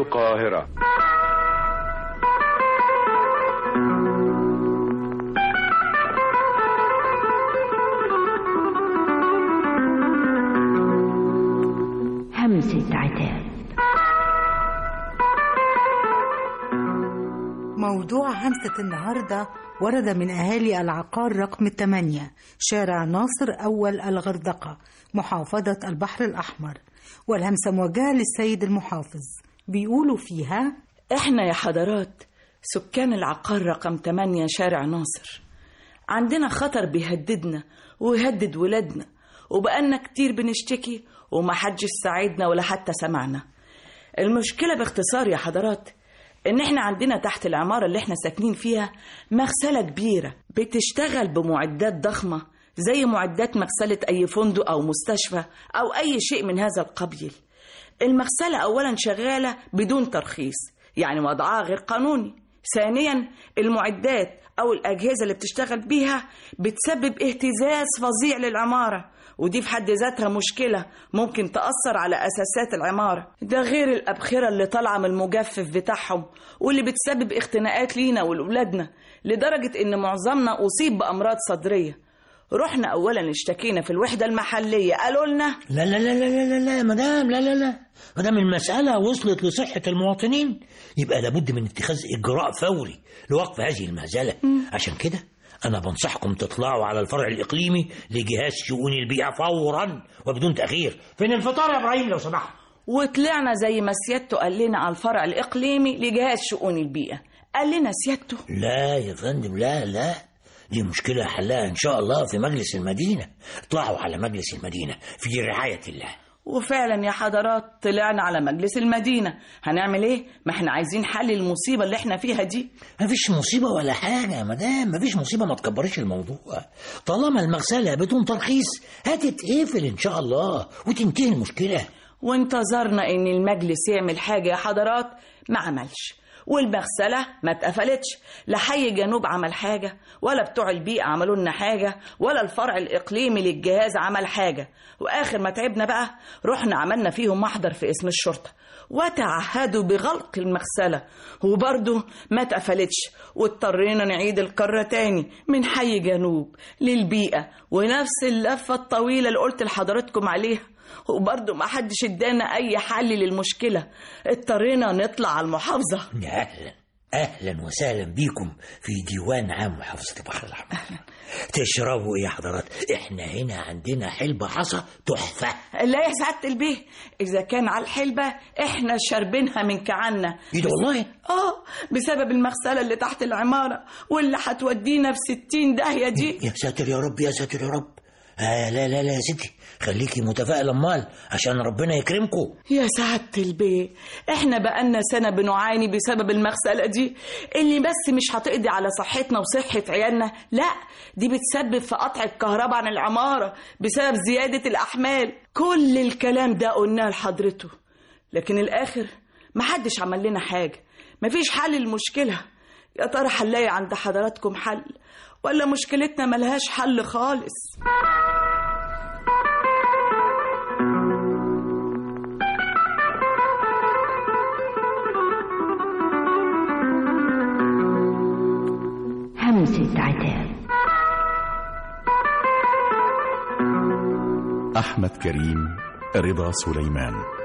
القاهرة همسة عتاب موضوع همسة النهاردة ورد من أهالي العقار رقم 8 شارع ناصر أول الغردقة محافظة البحر الأحمر والهمسة موجهة للسيد المحافظ بيقولوا فيها احنا يا حضرات سكان العقار رقم 8 شارع ناصر عندنا خطر بيهددنا ويهدد ولادنا وبقالنا كتير بنشتكي ومحدش ساعدنا ولا حتى سمعنا المشكلة باختصار يا حضرات ان احنا عندنا تحت العمارة اللي احنا ساكنين فيها مغسلة كبيرة بتشتغل بمعدات ضخمة زي معدات مغسلة اي فندق او مستشفى او اي شيء من هذا القبيل المغسلة اولا شغالة بدون ترخيص يعني وضعها غير قانوني ثانيا المعدات او الاجهزة اللي بتشتغل بيها بتسبب اهتزاز فظيع للعمارة ودي في حد ذاتها مشكلة ممكن تأثر على أساسات العمارة ده غير الأبخرة اللي طالعة من المجفف بتاعهم واللي بتسبب اختناقات لينا ولأولادنا لدرجة إن معظمنا أصيب بأمراض صدرية رحنا أولا اشتكينا في الوحدة المحلية قالوا لنا لا لا لا لا لا لا لا مدام لا لا لا مدام المسألة وصلت لصحة المواطنين يبقى لابد من اتخاذ إجراء فوري لوقف هذه المهزلة عشان كده أنا بنصحكم تطلعوا على الفرع الإقليمي لجهاز شؤون البيئة فورا وبدون تأخير فين الفطار يا إبراهيم لو سمحت وطلعنا زي ما سيادته قال لنا على الفرع الإقليمي لجهاز شؤون البيئة قال لنا سيادته لا يا فندم لا لا دي مشكلة حلها إن شاء الله في مجلس المدينة اطلعوا على مجلس المدينة في رعاية الله وفعلا يا حضرات طلعنا على مجلس المدينة هنعمل ايه؟ ما احنا عايزين حل المصيبة اللي احنا فيها دي مفيش مصيبة ولا حاجة يا مدام مفيش مصيبة ما تكبريش الموضوع طالما المغسلة بدون ترخيص هتتقفل إن شاء الله وتنتهي المشكلة وانتظرنا ان المجلس يعمل حاجة يا حضرات ما عملش والمغسلة ما اتقفلتش لا حي جنوب عمل حاجة ولا بتوع البيئة عملوا لنا حاجة ولا الفرع الإقليمي للجهاز عمل حاجة وآخر ما تعبنا بقى رحنا عملنا فيهم محضر في اسم الشرطة وتعهدوا بغلق المغسلة وبرضه ما اتقفلتش واضطرينا نعيد القارة تاني من حي جنوب للبيئة ونفس اللفة الطويلة اللي قلت لحضراتكم عليها وبرضه ما حدش ادانا اي حل للمشكله اضطرينا نطلع على المحافظه يا أهلا أهلا وسهلا بيكم في ديوان عام محافظة البحر الأحمر تشربوا إيه يا حضرات إحنا هنا عندنا حلبة حصى تحفة لا يا سعاده البيه اذا كان على الحلبه احنا شاربينها من كعنا إيه ده والله اه بسبب المغسله اللي تحت العماره واللي هتودينا في ستين داهيه دي يا ساتر يا رب يا ساتر يا رب آه لا لا لا يا ستي خليكي متفائلة امال عشان ربنا يكرمكم يا سعادة البيه احنا بقالنا سنة بنعاني بسبب المغسلة دي اللي بس مش هتقضي على صحتنا وصحة عيالنا لا دي بتسبب في قطع الكهرباء عن العمارة بسبب زيادة الأحمال كل الكلام ده قلناه لحضرته لكن الآخر محدش عمل لنا حاجة مفيش حل للمشكلة يا ترى هنلاقي عند حضراتكم حل ولا مشكلتنا ملهاش حل خالص همسة عتاب أحمد كريم رضا سليمان